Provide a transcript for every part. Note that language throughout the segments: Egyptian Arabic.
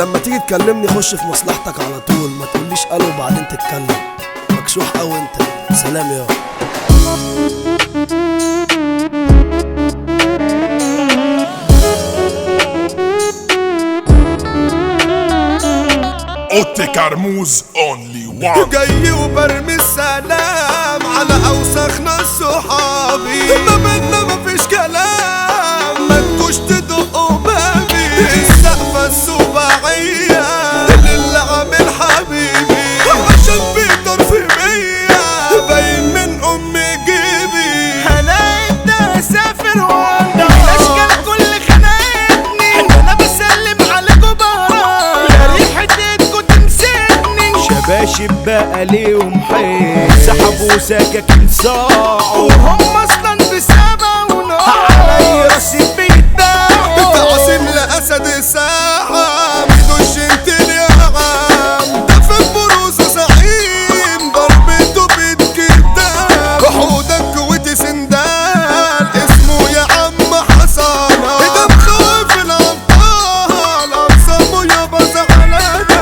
لما تيجي تكلمني خش في مصلحتك على طول ما تقوليش الو وبعدين تتكلم مكشوح قوي انت سلام يا اوتي كرموز اونلي وان جاي وبرمي السلام على اوسخنا صحابي ما بينا مفيش كلام ما تجوش تدقوا بابي السقفة السباعية للي عامل حبيبي عشان في طرف بيا باين من امي جيبي انا انت اسافر وانا الاشكال كل خنقتني انا بسلم على كبارات يا ريحة ايدكوا تمسكني شباشب بقى ليهم حيل سحبوا سكاكين صاعوا وهم اصلا في سبا ونار علي راسي بيتباعوا تعصيم لأسد الساحة بدوش انت يا عم ده في البروز زعيم ضربته بالكتاب وحودك وتسندال اسمه يا عم حصانة ده مخاف الأبطال أقسمه يابا زعلانة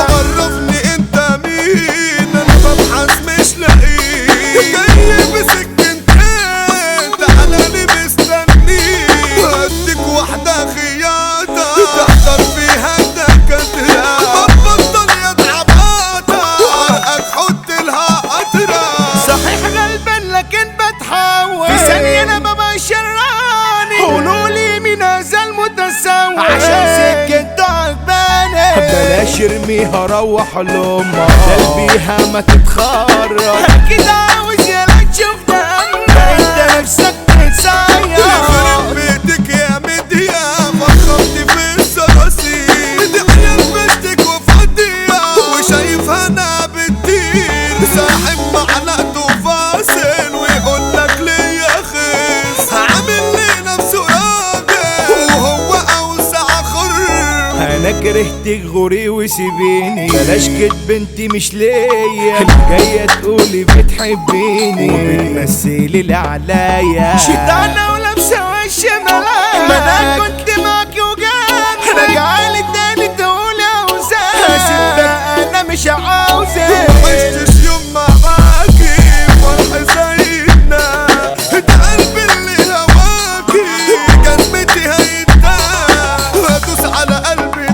عرفني انت مين انا ببحث مش لاقيه جاي بسكنتين تعالى لي مستني هديك واحدة خياطة تحضر فيها الدكاترة بطل يا تعباطة عرقك حط لها قطرة صحيح غلبان لكن بتحول في ثانية انا ببقى شراني قولوا لي مين هذا المتسول عشان سكت عجباني بلاش ارميها روح لامها قلبيها ما تتخرج اكيد عاوز يلا تشوف دمها انت نفسك يخرب تتسير بيتك يا مديا فخرت في الصراصير دي عيال بنتك وفاضية وشايفها انا بتطير صاحب معلقته فاصل ويقول لك ليه خيس عامل لي نفسه راجل وهو اوسع خر انا كرهتك غوري وسيبيني بلاش كدب انتي مش ليا جاية تقولي بتحبيني وبتمثلي اللي عليا شيطانة ولابسة وش ملايا ما انا كنت معاكي وجنبك راجعالي تاني تقولي عاوزاك هسيبك انا مش عاوزك عشتش يوم مع باكي فرح زينا ده قلبي اللي هواكي جنبتي هيدا هدوس على قلبي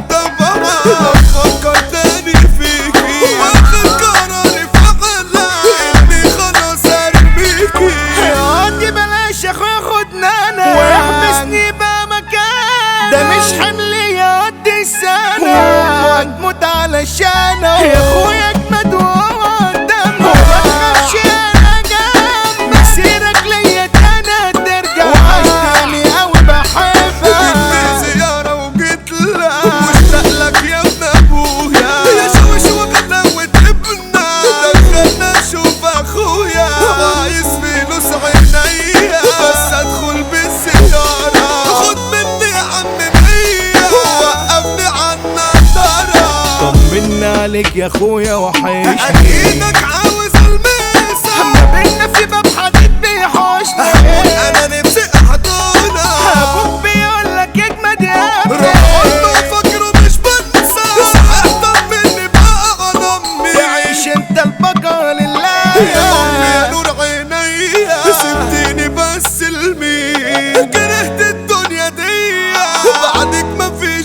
طبعا فكر تاني فيكي واخد قراري فعلا اني خلاص ارميكي يقعد بلاش اخويا خدنا انا ويحبسني بقى مكان ده مش حمل يقضي السنة وهتموت علشانه يا اخويا اجمد وهو قدامه وما تخافش انا جنبك مسيرك ليا تاني ترجع وحشتني قوي بحبك جبت زيارة وجيت لك مشتاق لك يا ابن ابويا يا شوش وغلاوة ابنا دخلنا اشوف اخويا عايز فلوس عينيا بس ادخل بالسيارة خد مني يا عم مية وقفني عالنضارة طمنا عليك يا اخويا وحشني اكيدك عاوز الميسة ما بينا في باب حديد بيحوشني انا نفسي احضنها ابوك بيقول لك اجمد يا ابني رحت فاكره مش بنسى احضر مني بقى على امي تعيش انت البقى لله يا امي يا نور عينيا سبتيني بس لمين كرهت الدنيا دي بعدك مفيش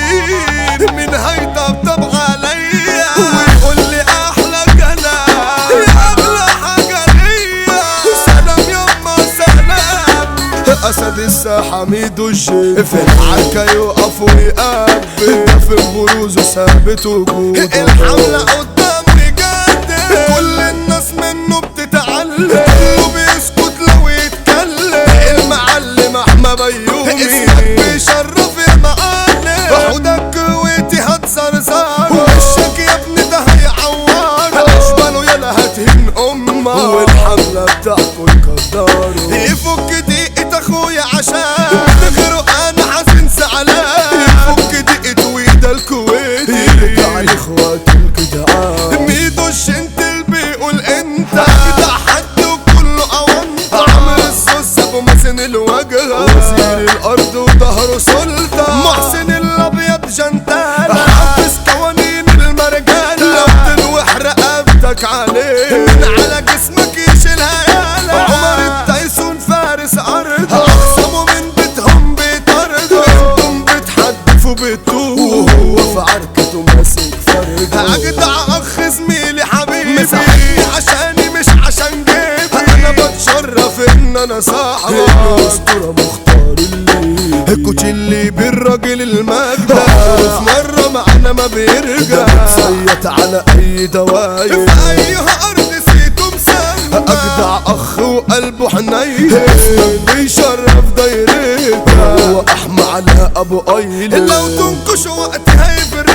غليل من هيطبطب عليا ويقول لي احلى كلام يا اغلى حاجه ليا سلام يما سلام اسد الساحه ميدو الجيب في العركه يقف ويقبل ده في بروزه ثابت وجوده الحمله قدامي جد كل الناس منه بتتعلم كله بيسكت لو يتكلم المعلم احمد بيومي اسمك بيشرف يا معلم حودك قوتي هتزرزر وشك يا ابني ده هيعور اشباله يلا هتهين امك والحمله بتاعكم تقدروا يفك دقيقة اخويا عشان غيره انا حزين زعلان يفك دقيقة ويدا الكويت يرجع لاخوات الجدعان ميدو الشنتل بيقول انت ده حد وكله اونطة عامل الصوص ابو محسن الوجه وزير الارض وظهره سلطة محسن الابيض جنتالة ان انا صاحبك الاسطوره مختار اللي الكوتش اللي بالراجل المجدة في مرة معانا ما بيرجع سيت على اي دوايب في اي ارض سيتو مسمى اجدع اخ وقلبه حنين بيشرف دايرتها هو احمى على ابو ايل لو تنكش وقت هيفرق